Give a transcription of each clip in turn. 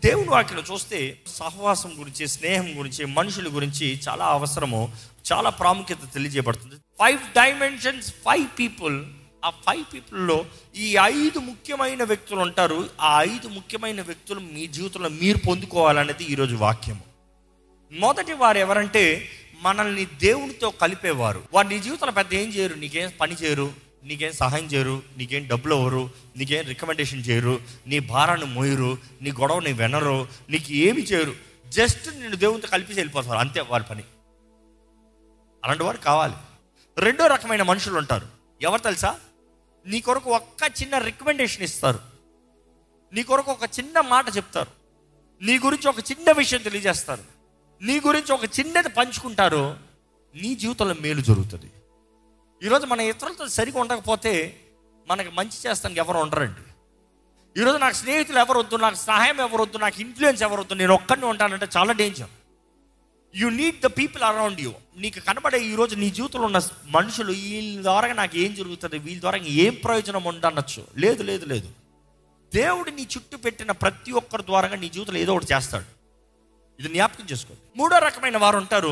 దేవుని వాక్యలో చూస్తే సహవాసం గురించి స్నేహం గురించి మనుషుల గురించి చాలా అవసరము చాలా ప్రాముఖ్యత తెలియజేయబడుతుంది ఫైవ్ డైమెన్షన్స్ ఫైవ్ పీపుల్ ఆ ఫైవ్ పీపుల్లో ఈ ఐదు ముఖ్యమైన వ్యక్తులు ఉంటారు ఆ ఐదు ముఖ్యమైన వ్యక్తులు మీ జీవితంలో మీరు పొందుకోవాలనేది ఈరోజు వాక్యము మొదటి వారు ఎవరంటే మనల్ని దేవునితో కలిపేవారు వారు నీ జీవితంలో పెద్ద ఏం చేయరు నీకేం పని చేయరు నీకేం సహాయం చేయరు నీకేం డబ్బులు ఎవరు నీకేం రికమెండేషన్ చేయరు నీ భారాన్ని మోయరు నీ గొడవని వినరు నీకు ఏమి చేయరు జస్ట్ నేను దేవునితో కలిపి వెళ్ళిపోతారు అంతే వారి పని అలాంటి వారు కావాలి రెండో రకమైన మనుషులు ఉంటారు ఎవరు తెలుసా నీ కొరకు ఒక్క చిన్న రికమెండేషన్ ఇస్తారు నీ కొరకు ఒక చిన్న మాట చెప్తారు నీ గురించి ఒక చిన్న విషయం తెలియజేస్తారు నీ గురించి ఒక చిన్నది పంచుకుంటారు నీ జీవితంలో మేలు జరుగుతుంది ఈరోజు మన ఇతరులతో సరిగా ఉండకపోతే మనకి మంచి చేస్తానికి ఎవరు ఉండరండి ఈరోజు నాకు స్నేహితులు ఎవరు వద్దు నాకు సహాయం ఎవరు వద్దు నాకు ఇన్ఫ్లుయెన్స్ ఎవరు వద్దు నేను ఒక్కడిని ఉంటానంటే చాలా danger you need the people around you నీకు కనబడే ఈరోజు నీ జీవితంలో ఉన్న మనుషులు వీళ్ళ ద్వారా నాకు ఏం జరుగుతుంది వీళ్ళ ద్వారా ఏం ప్రయోజనం ఉండనొచ్చు లేదు లేదు లేదు దేవుడు నీ చుట్టూ పెట్టిన ప్రతి ఒక్కరి ద్వారా నీ జీవితంలో ఏదో ఒకటి చేస్తాడు ఇది జ్ఞాపకం చేసుకోండి మూడో రకమైన వారు ఉంటారు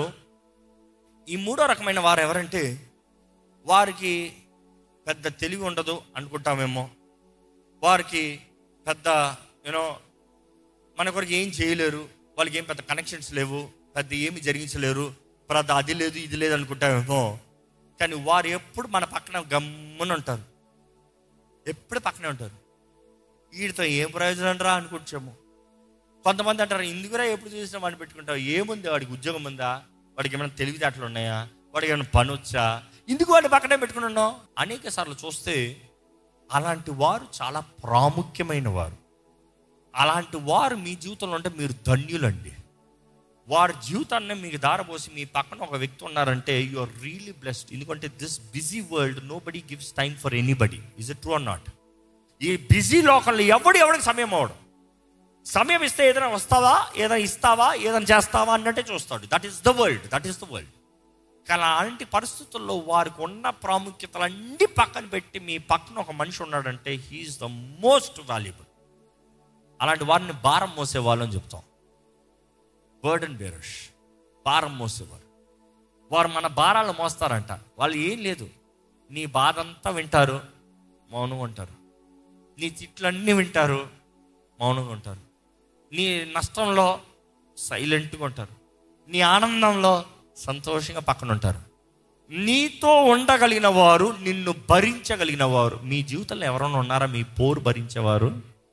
ఈ మూడో రకమైన వారు ఎవరంటే వారికి పెద్ద తెలివి ఉండదు అనుకుంటామేమో వారికి పెద్ద యూనో మన కొరకు ఏం చేయలేరు వాళ్ళకి ఏం పెద్ద కనెక్షన్స్ లేవు పెద్ద ఏమి జరిగించలేరు పెద్ద అది లేదు ఇది లేదు అనుకుంటామేమో కానీ వారు ఎప్పుడు మన పక్కన గమ్మున ఉంటారు ఎప్పుడు పక్కనే ఉంటారు వీడితో ఏం ప్రయోజనం రా అనుకుంటాము కొంతమంది అంటారు ఇందుకురా ఎప్పుడు చూసినా వాడిని పెట్టుకుంటావు ఏముంది వాడికి ఉద్యోగం ఉందా వాడికి ఏమైనా తెలివితేటలు ఉన్నాయా వాడికి ఏమైనా పని వచ్చా ఇందుకు వాడిని పక్కనే పెట్టుకుని ఉన్నావు అనేక సార్లు చూస్తే అలాంటి వారు చాలా ప్రాముఖ్యమైన వారు అలాంటి వారు మీ జీవితంలో ఉంటే మీరు ధన్యులండి వారి జీవితాన్ని మీకు దారపోసి మీ పక్కన ఒక వ్యక్తి ఉన్నారంటే యు ఆర్ రియలీ బ్లెస్డ్ ఎందుకంటే this busy world nobody gives time for anybody is it true or not ఈ బిజీ లోకంలో ఎవడు ఎవరికి సమయం అవడం సమయం ఇస్తే ఏదైనా వస్తావా ఏదైనా ఇస్తావా ఏదైనా చేస్తావా అన్నట్టే చూస్తాడు that is the world that is the world కానీ అలాంటి పరిస్థితుల్లో వారికి ఉన్న ప్రాముఖ్యతలన్నీ పక్కన పెట్టి మీ పక్కన ఒక మనిషి ఉన్నాడంటే హీఈస్ ద మోస్ట్ వాల్యుబుల్ అలాంటి వారిని భారం మోసేవాళ్ళు అని చెప్తాం బర్డన్ బేరష్ భారం మోసేవారు వారు మన భారాలు మోస్తారంట వాళ్ళు ఏం లేదు నీ బాధ అంతా వింటారు మౌనంగా ఉంటారు నీ తిట్లన్నీ వింటారు మౌనంగా ఉంటారు నీ నష్టంలో సైలెంట్గా ఉంటారు నీ ఆనందంలో సంతోషంగా పక్కన ఉంటారు నీతో ఉండగలిగిన వారు నిన్ను భరించగలిగిన వారు మీ జీవితంలో ఎవరైనా ఉన్నారా మీ పోరు భరించేవారు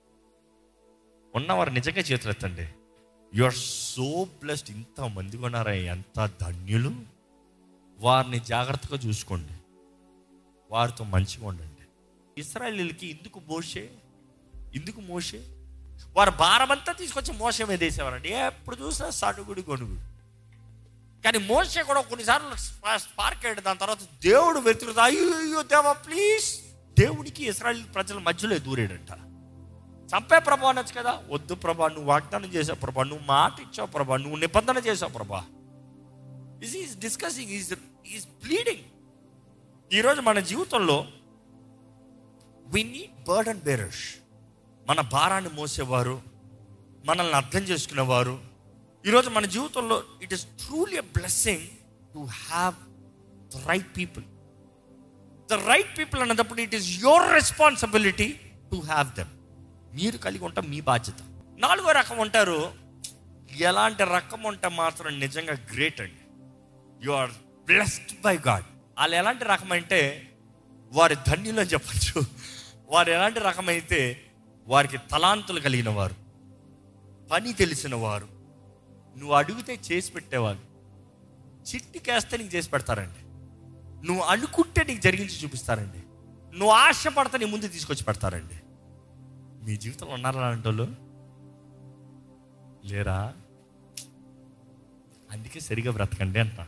ఉన్నవారు నిజంగా చేతులు ఎత్తండి యు ఆర్ సో బ్లెస్డ్ ఇంత మంది ఉన్నారా ఎంత ధన్యులు వారిని జాగ్రత్తగా చూసుకోండి వారితో మంచిగా ఉండండి ఇస్రాయలీలకి ఎందుకు మోషే ఎందుకు మోషే వారు భారమంతా తీసుకొచ్చి మోస మీద వేసేవారండి ఎప్పుడు చూసినా సడుగుడు గొడుగుడు కానీ మోసే కూడా కొన్నిసార్లు స్పార్క్ అయ్యాడు దాని తర్వాత దేవుడు వెతుకుతా అయ్యో అయ్యో దేవా ప్లీజ్ దేవుడికి ఇస్రాయల్ ప్రజల మధ్యలో దూరేడంట చంపే ప్రభా అనొచ్చు కదా వద్దు ప్రభా నువ్వు వాగ్దానం చేసావు ప్రభా నువ్వు మాట ఇచ్చావు ప్రభా నువ్వు నిబంధన చేసావు ప్రభా is is discussing is is bleeding ఈరోజు మన జీవితంలో వి నీడ్ బర్డన్ బేరర్స్ మన భారాన్ని మోసేవారు మనల్ని అర్థం చేసుకునేవారు ఈరోజు మన జీవితంలో it is truly a blessing to have the right people the right people అన్నప్పుడు it is your responsibility to have them మీరు కలిగి ఉంటాం మీ బాధ్యత నాలుగో రకం ఉంటారు ఎలాంటి రకం ఉంటే మాత్రం నిజంగా గ్రేట్ అండి you are blessed by God వాళ్ళు ఎలాంటి రకం అంటే వారి ధన్యులు అని చెప్పచ్చు వారు ఎలాంటి రకం అయితే వారికి తలాంతులు కలిగిన వారు పని తెలిసిన వారు నువ్వు అడిగితే చేసి పెట్టేవాళ్ళు చిట్టికేస్తే నీకు చేసి పెడతారండి నువ్వు అనుకుంటే నీకు జరిగించి చూపిస్తారండి నువ్వు ఆశపడితే నీ ముందు తీసుకొచ్చి పెడతారండి మీ జీవితంలో ఉన్నారా అలాంటి వాళ్ళు లేరా అందుకే సరిగా బ్రతకండి అంట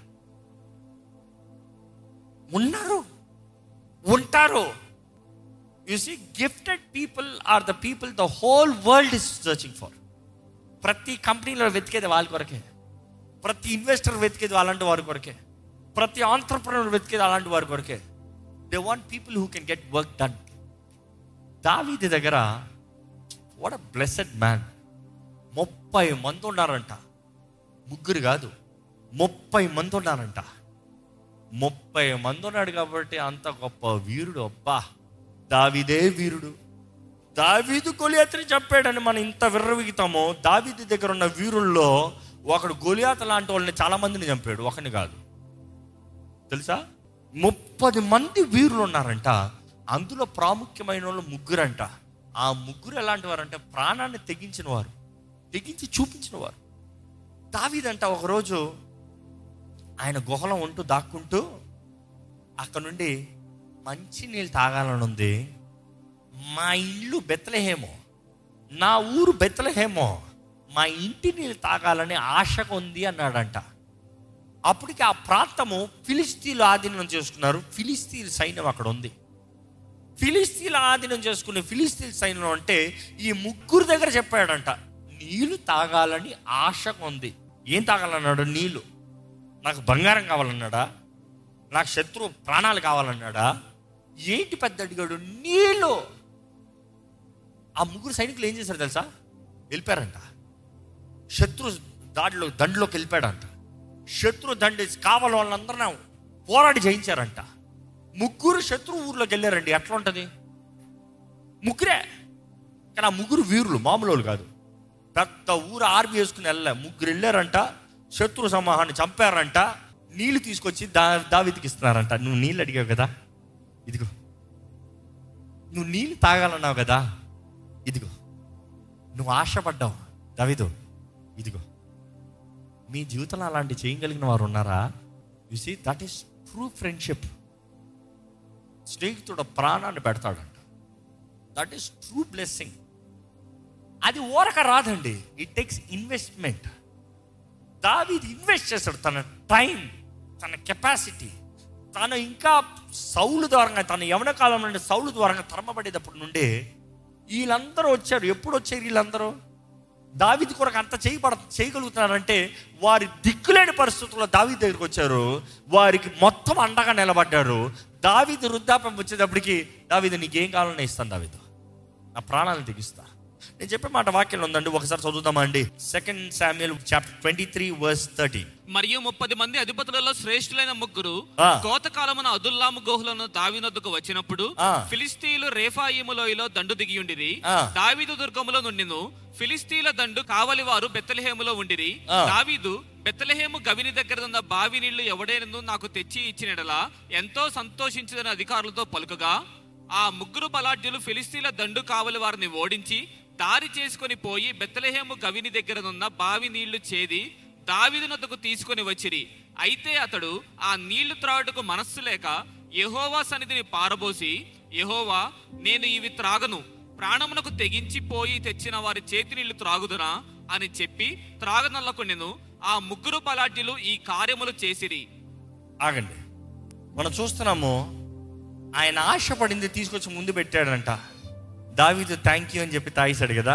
ఉన్నారు ఉంటారు you see gifted people are the people the whole world is searching for ప్రతి కంపెనీలో వెతికేది వాళ్ళ కొరకే ప్రతి ఇన్వెస్టర్ వెతికేది అలాంటి వారి కొరకే ప్రతి ఆంటర్ప్రినర్ వెతికేది అలాంటి వారి కొరకే they want people who can get work done దావీది దగ్గర వాట్ అ బ్లెస్డ్ మ్యాన్ ముప్పై మంది ఉన్నారంట ముగ్గురు కాదు ముప్పై మంది ఉన్నారంట ముప్పై మంది ఉన్నాడు కాబట్టి అంత గొప్ప వీరుడు అబ్బా దావిదే వీరుడు దావీదు గొలియాతని చంపాడని మనం ఇంత విర్రవిగుతామో దావీదు దగ్గర ఉన్న వీరుల్లో ఒకడు గొలియాత లాంటి వాళ్ళని చాలా మందిని చంపాడు ఒకని కాదు తెలుసా ముప్పది మంది వీరులు ఉన్నారంట అందులో ప్రాముఖ్యమైన వాళ్ళు ముగ్గురంట ఆ ముగ్గురు ఎలాంటి వారంటే ప్రాణాన్ని తెగించిన వారు తెగించి చూపించిన వారు దావీదంట ఒకరోజు ఆయన గుహలో ఉంటూ దాక్కుంటూ అక్కడ నుండి మంచి నీళ్ళు తాగాలని ఉంది మా ఇల్లు బెత్తలహేమో నా ఊరు బెత్తలహేమో మా ఇంటి నీళ్ళు తాగాలని ఆశగా ఉంది అన్నాడంట అప్పటికి ఆ ప్రాంతము ఫిలిస్తీన్లు ఆధీనం చేసుకున్నారు ఫిలిస్తీన్ సైన్యం అక్కడ ఉంది ఫిలిస్తీన్ల ఆధీనం చేసుకునే ఫిలిస్తీన్ సైన్యం అంటే ఈ ముగ్గురు దగ్గర చెప్పాడంట నీళ్లు తాగాలని ఆశగా ఉంది ఏం తాగాలన్నాడు నీళ్లు నాకు బంగారం కావాలన్నాడా నాకు శత్రువు ప్రాణాలు కావాలన్నాడా ఏంటి పెద్ద అడిగాడు నీళ్ళు ఆ ముగ్గురు సైనికులు ఏం చేశారు తెలుసా వెళ్ళిపోయారంట శత్రు దాడిలో దండిలోకి వెళ్ళిపోయాడంట శత్రు దండి కావాలి వాళ్ళందరూ పోరాడి జయించారంట ముగ్గురు శత్రు ఊర్లోకి వెళ్ళారండి ఎట్లా ఉంటుంది ముగ్గురే కానీ ఆ ముగ్గురు వీరులు మామూలు వాళ్ళు కాదు పెద్ద ఊరు ఆర్మీ వేసుకుని వెళ్ళలే ముగ్గురు వెళ్ళారంట శత్రు సమూహాన్ని చంపారంట నీళ్లు తీసుకొచ్చి దా దావిదికి ఇస్తున్నారంట నువ్వు నీళ్ళు అడిగావు కదా ఇదిగో నువ్వు నీళ్ళు తాగాలన్నావు కదా ఇదిగో నువ్వు ఆశపడ్డావు దావిదు ఇదిగో మీ జీవితంలో అలాంటి చేయగలిగిన వారు ఉన్నారా you see that is true friendship స్నేహితుడు ప్రాణాన్ని పెడతాడంట దట్ ఈస్ ట్రూ బ్లెస్సింగ్ అది ఓరక రాదండి ఇట్ టేక్స్ ఇన్వెస్ట్మెంట్ దావీది ఇన్వెస్ట్ చేస్తాడు తన టైం తన కెపాసిటీ తను ఇంకా సౌలు ద్వారా తన యవన కాలం నుండి సౌలు ద్వారా తరమబడేటప్పటి నుండి వీళ్ళందరూ వచ్చారు ఎప్పుడు వచ్చారు వీళ్ళందరూ దావిది కొరకు అంత చేయబడ చేయగలుగుతున్నారంటే వారి దిక్కులేని పరిస్థితుల్లో దావి దగ్గరికి వచ్చారు వారికి మొత్తం అండగా నిలబడ్డారు దావిది వృద్ధాపం వచ్చేటప్పటికి దావిది నీకేం కావాలని ఇస్తాను దావిదు నా ప్రాణాలను తెగిస్తా నేను చెప్పే మాట వాక్యం ఉందండి ఒకసారి చదువుదామా అండి second Samuel chapter twenty three verse thirty మరియు ముప్పది మంది అధిపతులలో శ్రేష్ఠులైన ముగ్గురు ఆ. కోతకాలమున అదుల్లాము గుహలను దావినొద్దకు వచ్చినప్పుడు ఆ. ఫిలిస్తీన్లు రేఫాయిము లోయలో దండు దిగియుండిరి ఆ. దావీదు దుర్గములో నుండిను ఫిలిస్తీన్ల దండు కావలి వారు బెత్తలహేములో ఉండిరి ఆ. దావీదు బెత్తలహేము గవిని దగ్గర ఉన్న బావి నీళ్లు ఎవడైనను నాకు తెచ్చి ఇచ్చినడలా ఎంతో సంతోషించదని అధికారులతో పలుకగా ఆ ముగ్గురు బలాఢ్యులు ఫిలిస్తీన్ల దండు కావలి వారిని ఓడించి దారి చేసుకొని పోయి బెత్తలహేము గవిని దగ్గరనున్న బావి నీళ్లు చేది దావిదునొద్దకు తీసుకొని వచ్చిరి అయితే అతడు ఆ నీళ్లు త్రాగుటకు మనస్సు లేక యెహోవా సన్నిధిని పారబోసి యెహోవా నేను ఇవి త్రాగను ప్రాణమునకు తెగించి పోయి తెచ్చిన వారి చేతి నీళ్లు త్రాగుదునా అని చెప్పి త్రాగనల్లకుండెను ఆ ముగ్గురు బలాఢ్యులు ఈ కార్యములు చేసిరి ఆగండి మనం చూస్తున్నాము ఆయన ఆశపడింది తీసుకొచ్చి ముందు పెట్టాడంట దావీదు థ్యాంక్ యూ అని చెప్పి తాగేశాడు కదా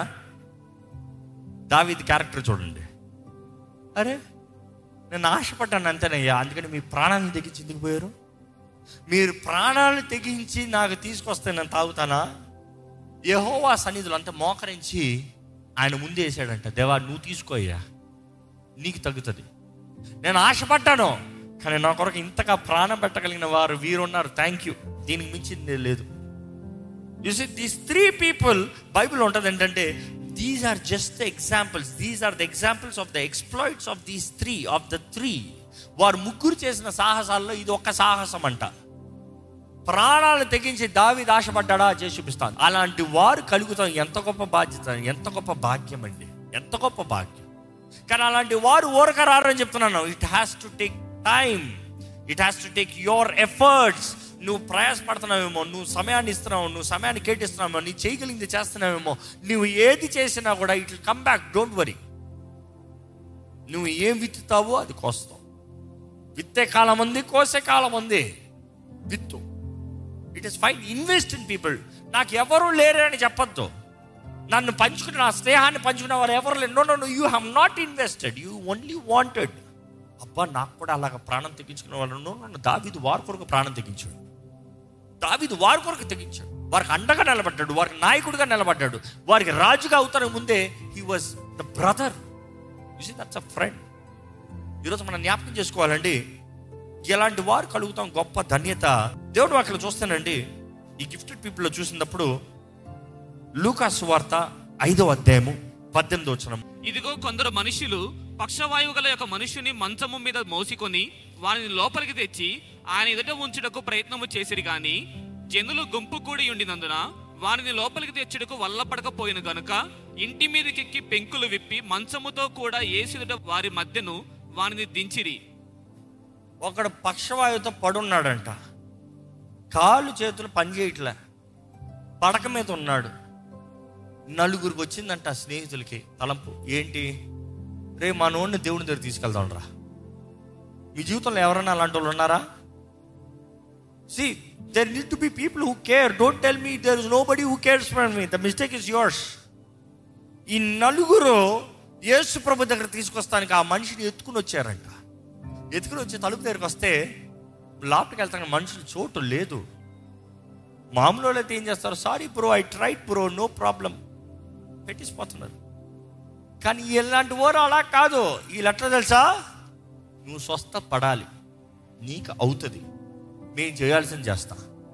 దావీది క్యారెక్టర్ చూడండి అరే నేను ఆశపడ్డాను అంతేనయ్యా అందుకని మీ ప్రాణాలను తెగించి ఎందుకు పోయారు మీరు ప్రాణాలను తెగించి నాకు తీసుకొస్తే నేను తాగుతానా యహోవా సన్నిధులు అంతా మోకరించి ఆయన ముందే వేసాడంట దేవా నువ్వు తీసుకోయ్యా నీకు తగ్గుతుంది నేను ఆశపడ్డాను కానీ నా కొరకు ఇంతగా ప్రాణం పెట్టగలిగిన వారు వీరున్నారు థ్యాంక్ యూ దీనికి మించింది లేదు you see these three people Bible ఉంటుంది ఏంటంటే these are just the examples these are the examples of the exploits of these three of the three వారు ముగ్గురు చేసిన సాహసాల్లో ఇది ఒక్క సాహసం అంట ప్రాణాలు తెగించి దావి ఆశపడ్డా చేసి చూపిస్తాను అలాంటి వారు కలుగుతాం ఎంత గొప్ప బాధ్యత ఎంత గొప్ప భాగ్యం అండి ఎంత గొప్ప భాగ్యం కానీ అలాంటి వారు ఊరక రారని చెప్తున్నాను it has to take time it has to take your efforts నువ్వు ప్రయాసపడుతున్నావేమో నువ్వు సమయాన్ని ఇస్తున్నావు నువ్వు సమయాన్ని కేటిస్తున్నావేమో నీ చేయగలిగింది చేస్తున్నావేమో నువ్వు ఏది చేసినా కూడా it will come back don't worry నువ్వు ఏం విత్తుతావో అది కోస్తావు విత్తే కాలం ఉంది కోసే కాలం ఉంది విత్తు it is fine invest in people నాకు ఎవరు లేరు అని చెప్పొద్దు నన్ను పంచుకున్న నా స్నేహాన్ని పంచుకున్న వారు ఎవరు లేరు no no no you have not invested you only wanted అబ్బా నాకు కూడా అలాగ ప్రాణం తెగించుకున్న వాళ్ళు నన్ను దావిది వారి కొరకు ప్రాణం తెగించాడు దావిది వారి కొరకు తెగించాడు వారికి అండగా నిలబడ్డాడు వారికి నాయకుడిగా నిలబడ్డాడు వారికి రాజుగా అవుతానికి ముందే he was the brother you that's a friend ఈరోజు మనం జ్ఞాపకం చేసుకోవాలండి ఇలాంటి వారు కలుగుతాం గొప్ప ధన్యత దేవుడు వాక్యలో చూస్తానండి ఈ గిఫ్టెడ్ పీపుల్లో చూసినప్పుడు లూకాసు వార్త ఐదవ అధ్యాయము పద్దెనిమిది వచనం ఇదిగో కొందరు మనుషులు పక్షవాయువు గల యొక్క మనుషుని మంచము మీద మోసికొని వారిని లోపలికి తెచ్చి ఆయన ఎదుట ఉంచుటకు ప్రయత్నము చేసిరి గాని జనులు గుంపు కూడి ఉండినందున వారిని లోపలికి తెచ్చుటకు వల్లపడకపోయిన గనుక ఇంటి మీదకెక్కి పెంకులు విప్పి మంచముతో కూడా ఏసుదుట వారి మధ్యను వారిని దించిరి ఒకడు పక్షవాయువుతో పడున్నాడంట కాళ్ళు చేతులు పనిచేయట్లే పడక మీద ఉన్నాడు నలుగురికి వచ్చిందంట ఆ స్నేహితులకి తలంపు ఏంటి రే మా నోడిని దేవుని దగ్గర తీసుకెళ్దాం రా మీ జీవితంలో ఎవరైనా అలాంటి వాళ్ళు ఉన్నారా see there need to be people who care don't tell me there is nobody who cares for me the mistake is yours ఈ నలుగురు యేసు ప్రభు దగ్గర తీసుకొస్తానికి ఆ మనిషిని ఎత్తుకుని వచ్చారంట ఎత్తుకుని వచ్చి తలుపు దగ్గరికి వస్తే లోపలికి వెళ్తాను మనుషులు చోటు లేదు మామూలు వాళ్ళు అయితే ఏం చేస్తారు sorry bro I tried bro no problem పెట్టిసిపోతున్నారు కానీ ఇలాంటి వారు అలా కాదు వీళ్ళు ఎట్లా తెలుసా నువ్వు స్వస్థ పడాలి నీకు అవుతుంది మేము చేయాల్సింది చేస్తా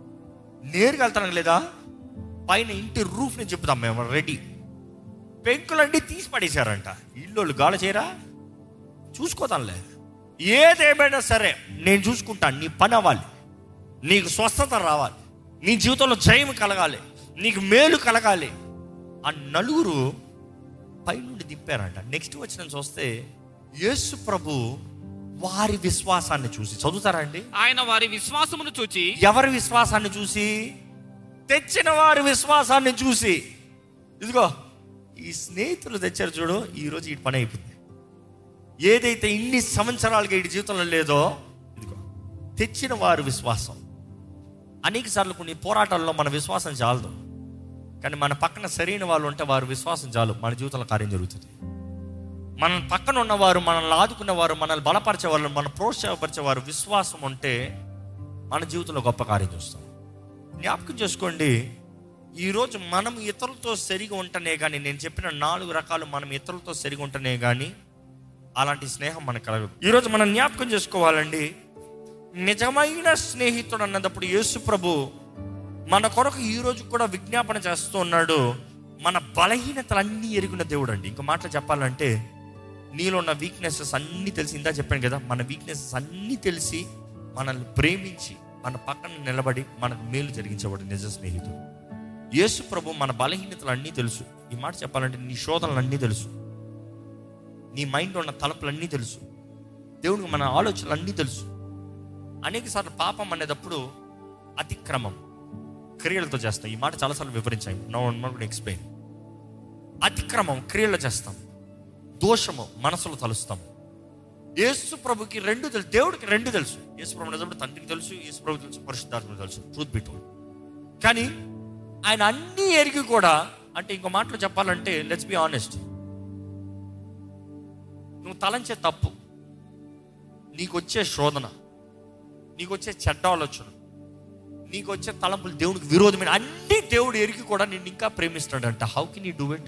నేరుగా వెళ్తాను లేదా పైన ఇంటి రూఫ్ని చెప్తాం మేము రెడీ పెంకులన్నీ తీసి పడేశారంట ఇల్లు గాలి చేయరా చూసుకోతానులే ఏదేమైనా సరే నేను చూసుకుంటాను నీ పని అవ్వాలి నీకు స్వస్థత రావాలి నీ జీవితంలో జయం కలగాలి నీకు మేలు కలగాలి ఆ నలుగురు పైనుండి దింపారంట నెక్స్ట్ వచ్చిన చూస్తే యేసు ప్రభు వారి విశ్వాసాన్ని చూసి చదువుతారా అండి ఆయన వారి విశ్వాసమును చూచి ఎవరి విశ్వాసాన్ని చూసి తెచ్చిన వారి విశ్వాసాన్ని చూసి ఇదిగో ఈ స్నేహితులు తెచ్చారు చూడు ఈరోజు ఈ పని అయిపోయింది ఏదైతే ఇన్ని సంవత్సరాలుగా ఈ జీవితంలో లేదో ఇదిగో తెచ్చిన వారి విశ్వాసం అనేక సార్లు కొన్ని పోరాటాల్లో మన విశ్వాసం చాలదు కానీ మన పక్కన సరైన వాళ్ళు ఉంటే వారి విశ్వాసం చాలు మన జీవితంలో కార్యం జరుగుతుంది మన పక్కన ఉన్నవారు మనల్ని ఆదుకునేవారు మనల్ని బలపరిచేవారు మన ప్రోత్సాహపరిచేవారు విశ్వాసం ఉంటే మన జీవితంలో గొప్ప కార్యం చూస్తాం జ్ఞాపకం చేసుకోండి ఈరోజు మనం ఇతరులతో సరిగా ఉంటనే కానీ నేను చెప్పిన నాలుగు రకాలు మనం ఇతరులతో సరిగా ఉంటనే కానీ అలాంటి స్నేహం మనకు కలగదు ఈరోజు మనం జ్ఞాపకం చేసుకోవాలండి నిజమైన స్నేహితుడు అన్నదప్పుడు యేసు ప్రభు మన కొరకు ఈ రోజు కూడా విజ్ఞాపన చేస్తూ ఉన్నాడు మన బలహీనతలన్నీ ఎరిగిన దేవుడు అండి ఇంకో మాటలు చెప్పాలంటే నీలో ఉన్న వీక్నెసెస్ అన్నీ తెలిసి ఇందా చెప్పాను కదా మన వీక్నెసెస్ అన్నీ తెలిసి మనల్ని ప్రేమించి మన పక్కన నిలబడి మనకు మేలు జరిగించేవాడు నిజ స్నేహితుడు యేసు ప్రభు మన బలహీనతలు అన్నీ తెలుసు ఈ మాట చెప్పాలంటే నీ శోధనలు అన్నీ తెలుసు నీ మైండ్లో ఉన్న తలపులన్నీ తెలుసు దేవునికి మన ఆలోచనలు అన్నీ తెలుసు అనేక సార్లు పాపం అనేటప్పుడు అతిక్రమం క్రియలతో చేస్తాం ఈ మాట చాలాసార్లు వివరించాయి నో ఎక్స్ప్లెయిన్ అతిక్రమం క్రియలు చేస్తాం దోషము మనసులో తలుస్తాం యేసు ప్రభుకి రెండు తెలుసు దేవుడికి రెండు తెలుసు యేసు ప్రభు నిజంలో తండ్రికి తెలుసు యేసు ప్రభు తెలుసు పరిశుద్ధాత్మ తెలుసు ట్రూత్ బిట్ కానీ ఆయన అన్నీ ఎరిగి కూడా అంటే ఇంకో మాటలో చెప్పాలంటే లెట్స్ బి ఆనెస్ట్ నువ్వు తలంచే తప్పు నీకు వచ్చే శోధన నీకు వచ్చే చెడ్డ ఆలోచన నీకు వచ్చే తలంపులు దేవునికి విరోధమైన అన్ని దేవుడు ఎరిగి కూడా నిన్ను ఇంకా ప్రేమిస్తాడంట how can you do it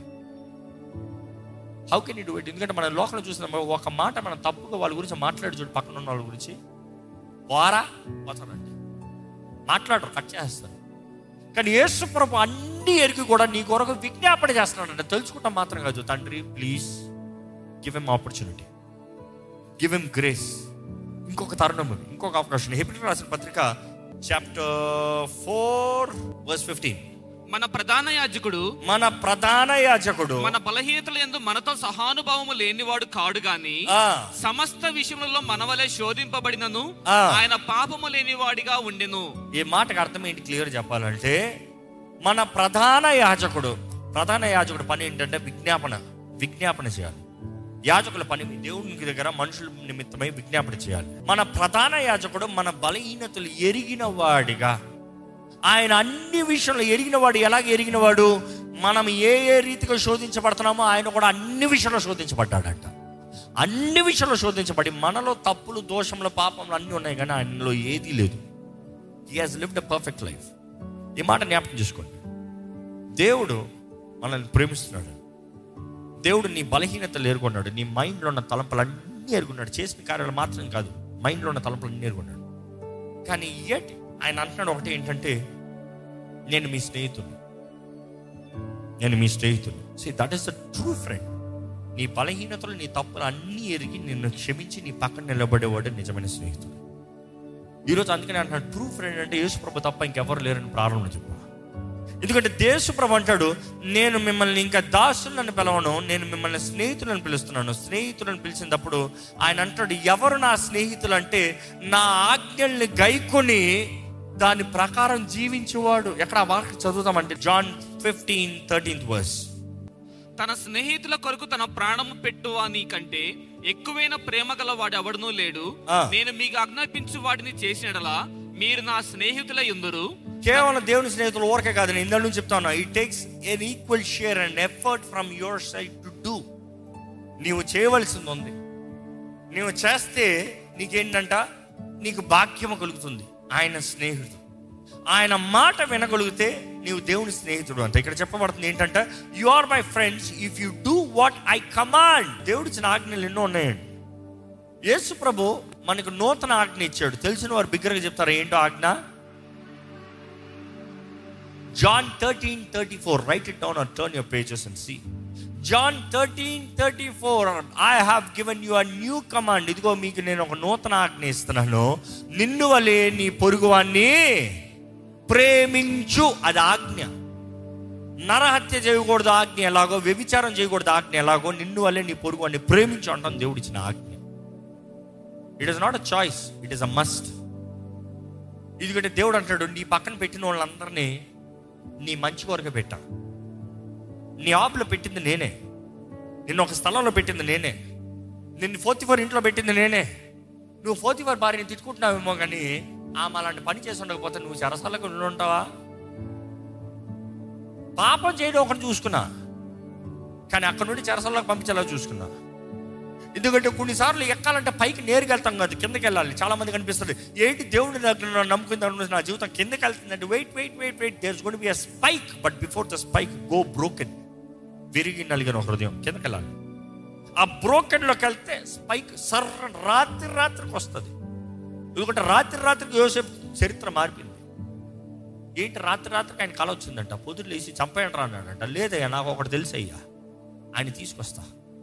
how can you do it ఎందుకంటే మన లోకంలో చూసిన ఒక మాట మనం తప్పుగా వాళ్ళ గురించి మాట్లాడి చూడు పక్కన ఉన్న వాళ్ళ గురించి వారా పోతానండి మాట్లాడరు కట్ చేస్తారు కానీ యేసు ప్రభు అన్ని ఎరిగి కూడా నీ కొరకు విజ్ఞాపన చేస్తున్నాడంట తెలుసుకుంటాం మాత్రం కాదు తండ్రి please give em opportunity give em grace ఇంకొక తరుణం ఉంది, ఇంకొక అవకాశం హెబ్రి రాసిన పత్రిక చాప్టర్ ఫోర్ వర్స్ ఫిఫ్టీన్ మన ప్రధాన యాజకుడు మన ప్రధాన యాజకుడు మన బలహీనతల యందు మనతో సహానుభావము లేనివాడు కాడు గాని ఆ, సమస్త విషయములలో మనవలే శోధింపబడినను ఆ. ఆయన పాపము లేనివాడిగా ఉండెను ఈ మాటకు అర్థం ఏంటి క్లియర్ చెప్పాలంటే మన ప్రధాన యాజకుడు ప్రధాన యాజకుడు పని ఏంటంటే విజ్ఞాపన విజ్ఞాపన చేయాలి యాజకుల పని దేవునికి దగ్గర మనుషుల నిమిత్తమై విజ్ఞాపన చేయాలి మన ప్రధాన యాజకుడు మన బలహీనతలు ఎరిగిన వాడిగా ఆయన అన్ని విషయంలో ఎరిగిన వాడు ఎలాగ ఎరిగిన వాడు మనం ఏ ఏ రీతిగా శోధించబడుతున్నామో ఆయన కూడా అన్ని విషయంలో శోధించబడ్డాడంట అన్ని విషయంలో శోధించబడి మనలో తప్పులు దోషములు పాపములు అన్నీ ఉన్నాయి కానీ ఆయనలో ఏదీ లేదు he has lived a perfect life ఈ మాట జ్ఞాపకం చేసుకోండి దేవుడు మనల్ని ప్రేమిస్తున్నాడు దేవుడు నీ బలహీనతలు ఎరుగున్నాడు నీ మైండ్లో ఉన్న తలంపులన్నీ ఎరుగున్నాడు చేసిన కార్యాలు మాత్రం కాదు మైండ్లో ఉన్న తలంపులన్నీ ఎరుగున్నాడు కానీ ఎట్ ఆయన అంటున్నాడు ఒకటి ఏంటంటే నేను మీ స్నేహితుడిని నేను మీ స్నేహితుడు see that is the true friend నీ బలహీనతలు నీ తప్పులు అన్నీ ఎరిగి నిన్ను క్షమించి నీ పక్కన నిలబడేవాడు నిజమైన స్నేహితుడు ఈరోజు అందుకని అంటున్నాడు ట్రూ ఫ్రెండ్ అంటే యేసుప్రభు తప్ప ఇంకెవరు లేరని ప్రారంభం చెప్పా ఎందుకంటే దేశప్రభు అంటాడు నేను మిమ్మల్ని ఇంకా దాసులను పిలవను నేను మిమ్మల్ని స్నేహితులను పిలుస్తున్నాను స్నేహితులను పిలిచినప్పుడు ఆయన అంటాడు ఎవరు నా స్నేహితులు అంటే నా ఆజ్ఞల్ని గైకొని దాని ప్రకారం జీవించేవాడు ఎక్కడ ఆ వాక్యం చదువుతామంటే జాన్ ఫిఫ్టీన్ థర్టీన్త్ వర్స్ తన స్నేహితుల కొరకు తన ప్రాణము పెట్టువాని కంటే ఎక్కువైన ప్రేమ గల వాడు ఎవడనూ లేడు ఆ. నేను మీకు ఆజ్ఞాపించు వాడిని చేసినడలా మీరు నా స్నేహితుల ఎందురు కేవలం దేవుని స్నేహితులు ఊరకే కాదు నేను ఇందులో నుంచి చెప్తాను it takes an equal share and effort from your side to do నీవు చేయవలసింది ఉంది నీవు చేస్తే నీకేంటంట నీకు భాగ్యము కలుగుతుంది ఆయన స్నేహితుడు ఆయన మాట వినగలిగితే నీవు దేవుని స్నేహితుడు అంట ఇక్కడ చెప్పబడుతుంది ఏంటంటే you are my friends if you do what I command దేవుడు ఇచ్చిన ఆజ్ఞలు ఎన్నో ఉన్నాయండి యేసు ప్రభు మనకు నూతన ఆజ్ఞ ఇచ్చాడు తెలిసిన వారు బిగ్గరగా చెప్తారు ఏంటో ఆజ్ఞ John thirteen thirty four write it down or turn your pages and see John thirteen thirty four I have given you a new command ఇదిగో మీకు నేను ఒక నూతన ఆజ్ఞ ఇస్తున్నాను నిన్ను వలే నీ పొరుగువాన్ని ప్రేమించు అది ఆజ్ఞ నరహత్య చేయకూడదు ఆజ్ఞ ఎలాగో వ్యభిచారం చేయకూడదు ఆజ్ఞ ఎలాగో నిన్ను వల్లే నీ పొరుగువాన్ని ప్రేమించు అంటాను దేవుడిచ్చిన ఆజ్ఞ it is not a choice it is a must ఎందుకంటే దేవుడు అంటాడు నీ పక్కన పెట్టిన వాళ్ళందరినీ నీ మంచి కొరకే పెట్టా నీ ఆపులో పెట్టింది నేనే నిన్ను ఒక స్థలంలో పెట్టింది నేనే నిన్ను ఫోర్త్ ఫోర్ ఇంట్లో పెట్టింది నేనే నువ్వు ఫోర్త్ ఫోర్ భార్యని తిట్టుకుంటున్నావేమో కానీ ఆమె అలాంటి పని చేసి ఉండకపోతే నువ్వు చెరసాలకు ఉండి ఉంటావా పాపం చేయడం ఒకటి చూసుకున్నా కానీ అక్కడ నుండి చెరసాలకు పంపించేలా చూసుకున్నా ఎందుకంటే కొన్నిసార్లు ఎక్కాలంటే పైకి నేరుగా వెళ్తాం కాదు కిందకి వెళ్ళాలి చాలా మంది కనిపిస్తుంది ఏంటి దేవుడిని దగ్గర నమ్ముకుందాం నా జీవితం కిందకి వెళ్తుందంటే wait wait wait wait there's gonna be a spike but before the spike go broken విరిగి నలిగిన హృదయం కిందకి వెళ్ళాలి ఆ బ్రోకెన్లోకి వెళ్తే స్పైక్ సర్ర రాత్రి రాత్రికి వస్తుంది ఎందుకంటే రాత్రి రాత్రికి యోసేపు చరిత్ర మారిపోయింది ఏంటి రాత్రి రాత్రికి ఆయన కళ వచ్చిందంట పొద్దులు లేచి చంపేయండి రా అన్నాడంట లేదయ్యా నాకు ఒకటి తెలుసు అయ్యా ఆయన తీసుకొస్తా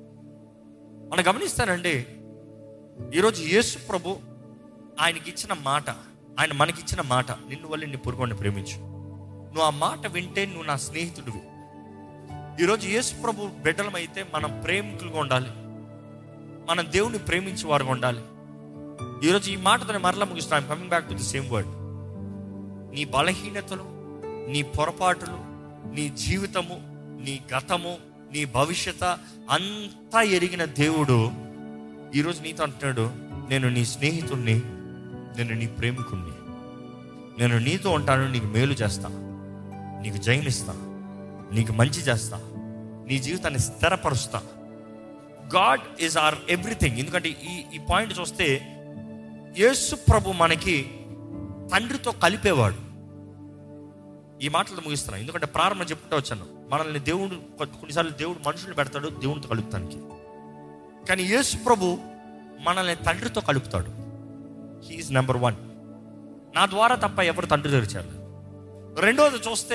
మనం గమనిస్తానండి ఈరోజు యేసు ప్రభు ఆయనకి ఇచ్చిన మాట ఆయన మనకిచ్చిన మాట నిన్ను వల్ల నీ పురుగుని ప్రేమించు నువ్వు ఆ మాట వింటే నువ్వు నా స్నేహితుడివి ఈరోజు యేసు ప్రభు బిడ్డలమైతే మనం ప్రేమికులుగా ఉండాలి మనం దేవుని ప్రేమించే వారుగా ఉండాలి ఈరోజు ఈ మాటతో మరలా ముగిస్తాను coming back to the same word నీ బలహీనతలు నీ పొరపాటులు నీ జీవితము నీ గతము నీ భవిష్యత అంతా ఎరిగిన దేవుడు ఈరోజు నీతో అంటున్నాడు నేను నీ స్నేహితుణ్ణి నేను నీ ప్రేమికుణ్ణి నేను నీతో ఉంటాను నీకు మేలు చేస్తా నీకు జయమిస్తా నీకు మంచి చేస్తా నీ జీవితాన్ని స్థిరపరుస్తా గాడ్ ఈజ్ ఆర్ ఎవ్రీథింగ్ ఎందుకంటే ఈ ఈ పాయింట్ చూస్తే యేసు ప్రభు మనకి తండ్రితో కలిపేవాడు ఈ మాటలతో ముగిస్తున్నాను ఎందుకంటే ప్రారంభం చెప్పుకుంటూ వచ్చాను మనల్ని దేవుడు కొ- కొన్నిసార్లు దేవుడు మనుషులు పెడతాడు దేవునితో కలుపుతానికి కానీ యేసు ప్రభు మనల్ని తండ్రితో కలుపుతాడు హీఈస్ నెంబర్ వన్ నా ద్వారా తప్ప ఎవరు తండ్రి తెరిచారు రెండోది చూస్తే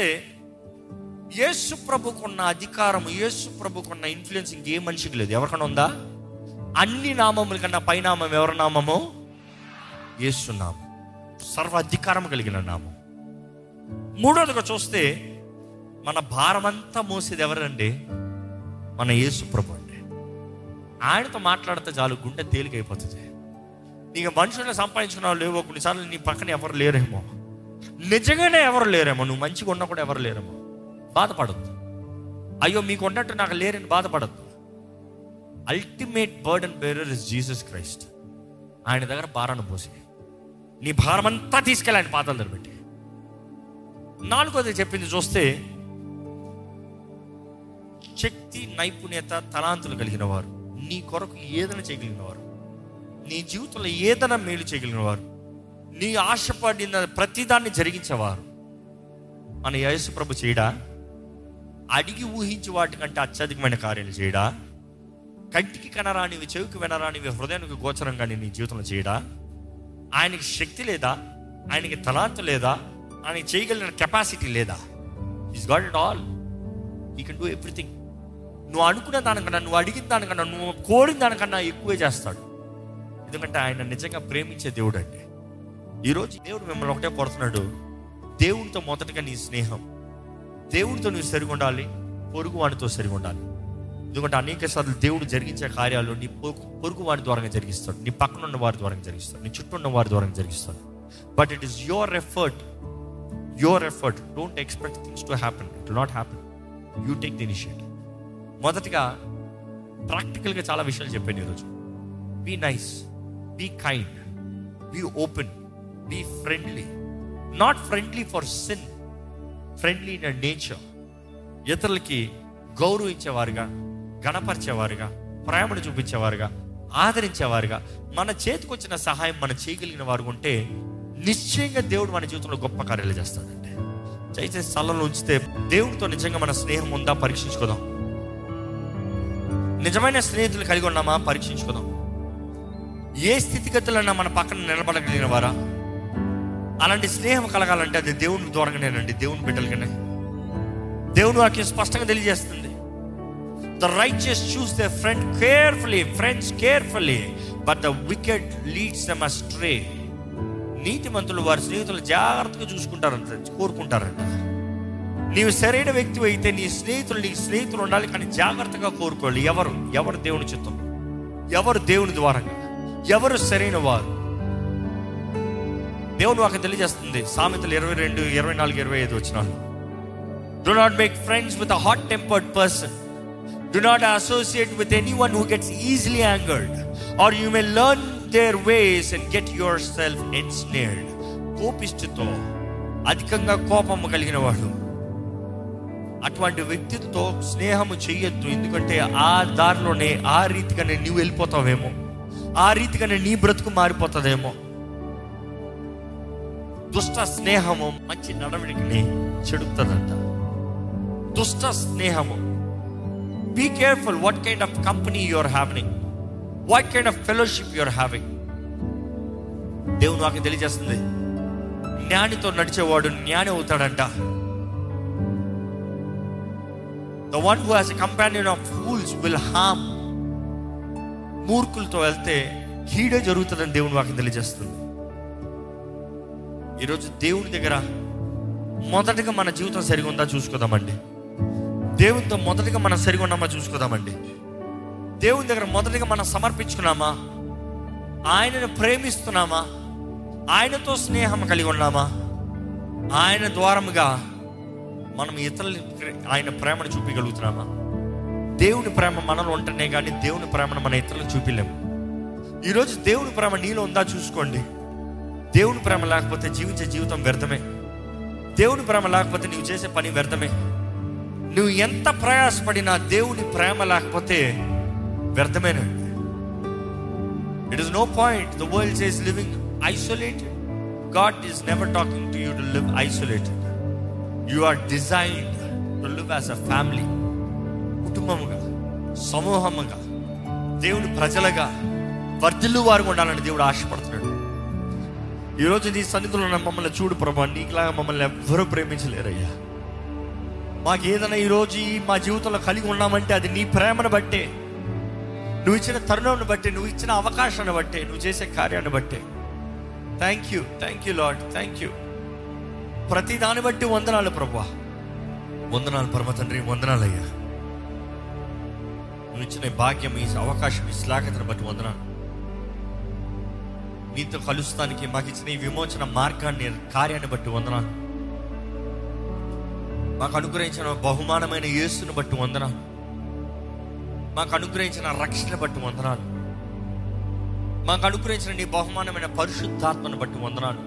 యేసు ప్రభుకున్న అధికారం యేసు ప్రభుకున్న ఇన్ఫ్లుయెన్స్ ఇంకే మనిషికి లేదు ఎవరికైనా ఉందా అన్ని నామముల కన్నా పైనామం ఎవరి నామము యేసు నామం సర్వ అధికారం కలిగిన నామం మూడోదిగా చూస్తే మన భారమంతా మోసేది ఎవరండి మన యేసు ప్రభు అండి ఆయనతో మాట్లాడితే చాలు గుండె తేలికైపోతుంది నీకు మనుషుల్ని సంపాదించుకున్నావు లేవో కొన్నిసార్లు నీ పక్కన ఎవరు లేరేమో నిజంగానే ఎవరు లేరేమో నువ్వు మంచిగా ఉన్నా కూడా ఎవరు లేరేమో బాధపడద్దు అయ్యో మీకు ఉన్నట్టు నాకు లేరని బాధపడద్దు ultimate burden bearer is Jesus Christ ఆయన దగ్గర భారాన్ని పోసి నీ భారమంతా తీసుకెళ్ళి ఆయన పాదాల దగ్గర పెట్టి నాలుగోది చెప్పింది చూస్తే శక్తి నైపుణ్యత తలాంతులు కలిగిన వారు నీ కొరకు ఏదైనా చేయగలిగిన వారు నీ జీవితంలో ఏదైనా మేలు చేయగలిగిన వారు నీ ఆశపడిన ప్రతిదాన్ని జరిగించేవారు మన యేసు ప్రభు చేయడా అడిగి ఊహించి వాటికంటే అత్యధికమైన కార్యాలు చేయడా కంటికి కనరానివి చెవికి వినరానివి హృదయానికి గోచరంగా నీ జీవితంలో చేయడా ఆయనకి శక్తి లేదా ఆయనకి తలాంత లేదా ఆయనకి చేయగలిగిన కెపాసిటీ లేదా is got it all he can do everything నువ్వు అనుకున్న దానికన్నా నువ్వు అడిగిన దానికన్నా నువ్వు కోరిన దానికన్నా ఎక్కువే చేస్తాడు ఎందుకంటే ఆయన నిజంగా ప్రేమించే దేవుడు అండి ఈరోజు దేవుడు మిమ్మల్ని ఒకటే కోరుతున్నాడు దేవుడితో మొదటగా నీ స్నేహం దేవుడితో నువ్వు సరిగా ఉండాలి పొరుగు వాడితో సరిగా ఉండాలి ఎందుకంటే అనేక సార్లు దేవుడు జరిగించే కార్యాలు నీ పొరుగు పొరుగు వారి ద్వారా జరిగిస్తాడు నీ పక్కన ఉన్న వారి ద్వారా జరిగిస్తాడు నీ చుట్టూ ఉన్న వారి ద్వారా జరిగిస్తాడు but it is your effort your effort don't expect things to happen it not happen you take the initiative మొదటిగా ప్రాక్టికల్గా చాలా విషయాలు చెప్పాను ఈరోజు be nice be kind be open be friendly not friendly for sin friendly in nature ఇతరులకి గౌరవించేవారుగా గణపరిచేవారుగా ప్రేమను చూపించేవారుగా ఆదరించేవారుగా మన చేతికొచ్చిన సహాయం మనం చేయగలిగిన వారు ఉంటే నిశ్చయంగా దేవుడు మన జీవితంలో గొప్ప కార్యాలు చేస్తాడండి దయచేసి స్థలంలో ఉంచితే దేవుడితో నిజంగా మన స్నేహం ఉందా పరీక్షించుకుందాం నిజమైన స్నేహితులు కలిగి ఉన్నామా పరీక్షించుకుందాం ఏ స్థితిగతులన్నా మన పక్కన నిలబడగలిగిన వారా అలాంటి స్నేహం కలగాలంటే అది దేవుని ద్వారానేనండి దేవుని బిడ్డలుగానే దేవుని వాక్యం స్పష్టంగా తెలియజేస్తుంది the righteous choose the friend carefully friends carefully but the wicked leads them astray నీతిమంతులు వారి స్నేహితులు జాగ్రత్తగా చూసుకుంటారంట కోరుకుంటారంట నీవు సరైన వ్యక్తి అయితే నీ స్నేహితులు నీ స్నేహితులు ఉండాలి కానీ జాగ్రత్తగా కోరుకోవాలి ఎవరు ఎవరు దేవుని చిత్తం ఎవరు దేవుని ద్వారంగా ఎవరు సరైన వారు దేవుడు వాకి తెలియజేస్తుంది సామెతలు ఇరవై రెండు ఇరవై నాలుగు ఇరవై ఐదు వచ్చినాలు do not make friends with a hot tempered person do not associate with anyone who gets easily angered or you may learn their ways and get yourself ensnared కోపిష్టితో అధికంగా కోపము కలిగిన వాడు అటువంటి వ్యక్తితో స్నేహము చెయ్యొద్దు ఎందుకంటే ఆ దారిలోనే ఆ రీతిగానే నీవు వెళ్ళిపోతావేమో ఆ రీతిగానే నీ బ్రతుకు మారిపోతుందేమో దుష్ట స్నేహము మంచి నడవడికని చెడుతుందంట దుష్ట స్నేహము be careful what kind of company your having what kind of fellowship your having దేవుడు నాకు తెలియజేస్తుంది జ్ఞానితో నడిచేవాడు జ్ఞాని అవుతాడంట the one who has a companion of fools will harm మూర్ఖులతో వెళ్తే కీడే జరుగుతుందని దేవుని వాకి తెలియజేస్తుంది ఈరోజు దేవుని దగ్గర మొదటగా మన జీవితం సరిగా ఉందా చూసుకుందామండి దేవునితో మొదటగా మనం సరిగా ఉన్నామా చూసుకుందామండి దేవుని దగ్గర మొదటగా మనం సమర్పించుకున్నామా ఆయనను ప్రేమిస్తున్నామా ఆయనతో స్నేహం కలిగి ఉన్నామా ఆయన ద్వారముగా మనం ఇతరుల ఆయన ప్రేమను చూపించగలుగుతున్నామా దేవుని ప్రేమ మనలో ఉంటేనే కానీ దేవుని ప్రేమను మన ఇతరులకు చూపించలేము ఈరోజు దేవుని ప్రేమ నీలో ఉందా చూసుకోండి దేవుని ప్రేమ లేకపోతే జీవించే జీవితం వ్యర్థమే దేవుని ప్రేమ లేకపోతే నీవు చేసే పని వ్యర్థమే నువ్వు ఎంత ప్రయాసపడినా దేవుని ప్రేమ లేకపోతే వ్యర్థమేనండి it is no point the world says living isolated God is never talking to you to live isolated you are designed to live as a family కుటుంబముగా సమూహముగా దేవుని ప్రజలుగా వర్ధిల్లు వారు ఉండాలని దేవుడు ఆశపడుతున్నాడు ఈరోజు నీ సన్నిధిలో ఉన్న మమ్మల్ని చూడు ప్రభా నీకులాగా మమ్మల్ని ఎవ్వరూ ప్రేమించలేరయ్యా మాకు ఏదైనా ఈరోజు ఈ మా జీవితంలో కలిగి ఉన్నామంటే అది నీ ప్రేమను బట్టే నువ్వు ఇచ్చిన తరుణాన్ని బట్టి నువ్వు ఇచ్చిన అవకాశాన్ని బట్టే నువ్వు చేసే కార్యాన్ని బట్టే thank you thank you lord thank you ప్రతి దాన్ని బట్టి వందనాలు ప్రభా వందనాలు పరమ తండ్రి వందనాలయ్యా నువ్వు ఇచ్చిన ఈ భాగ్యం ఈ అవకాశం ఈ శ్లాఘతను బట్టి వందనాలు నీతో కలుస్తానికి మాకు ఇచ్చిన ఈ విమోచన మార్గాన్ని కార్యాన్ని బట్టి వందనాలు మాకు అనుగ్రహించిన బహుమానమైన యేసును బట్టి వందనాలు మాకు అనుగ్రహించిన రక్షణ బట్టి వందనాలు మాకు అనుగ్రహించిన నీ బహుమానమైన పరిశుద్ధాత్మను బట్టి వందనాలు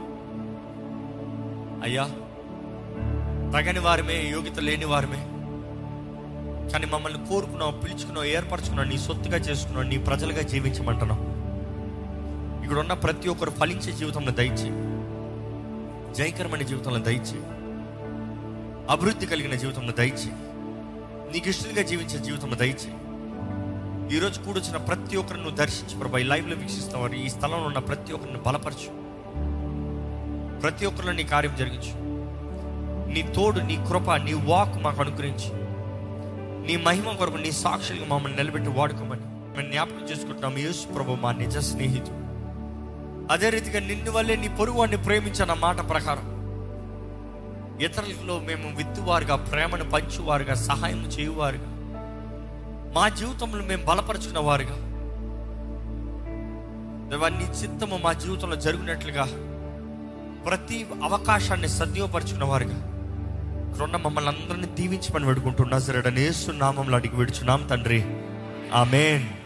అయ్యా తగని వారమే యోగ్యత లేని వారమే కానీ మమ్మల్ని కోరుకున్నావు పిలుచుకున్నావు ఏర్పరచుకున్నావు నీ సొత్తుగా చేసుకున్నావు నీ ప్రజలుగా జీవించమంటున్నావు ఇక్కడ ఉన్న ప్రతి ఒక్కరు ఫలించే జీవితంలో దయచి జయకరమైన జీవితంలో దయచి అభివృద్ధి కలిగిన జీవితం దయచేయి నీకు ఇష్టంగా జీవించే జీవితం దయచేయి ఈరోజు కూడొచ్చిన ప్రతి ఒక్కరిని నువ్వు దర్శించి ప్రభా ఈ లైవ్లో వీక్షిస్తున్నవారు ఈ స్థలంలో ఉన్న ప్రతి ఒక్కరిని బలపరచు ప్రతి ఒక్కరిలో నీ కార్యం జరిగించు నీ తోడు నీ కృప నీ వాక్ మాకు అనుగ్రహించి నీ మహిమ కొరకు నీ సాక్షులుగా మమ్మల్ని నిలబెట్టి వాడుకోమని మేము జ్ఞాపకం చేసుకుంటున్నాం యేసు ప్రభు మా నిజ స్నేహితుడు అదే రీతిగా నిన్ను వల్లే నీ పొరుగు వాడిని ప్రేమించిన మాట ప్రకారం ఇతరులలో మేము విత్తువారుగా ప్రేమను పంచువారుగా సహాయం చేయువారుగా మా జీవితంలో మేము బలపరుచుకున్న వారుగా దేవా, నీ చిత్తము మా జీవితంలో జరిగినట్లుగా ప్రతి అవకాశాన్ని సద్విపరుచుకున్న వారుగా ఇక్కడున్న మమ్మల్ని అందరినీ దీవించమని వేడుకుంటున్నా సరే నేసు నామంలో అడిగి విడుచున్నాం తండ్రి ఆమెన్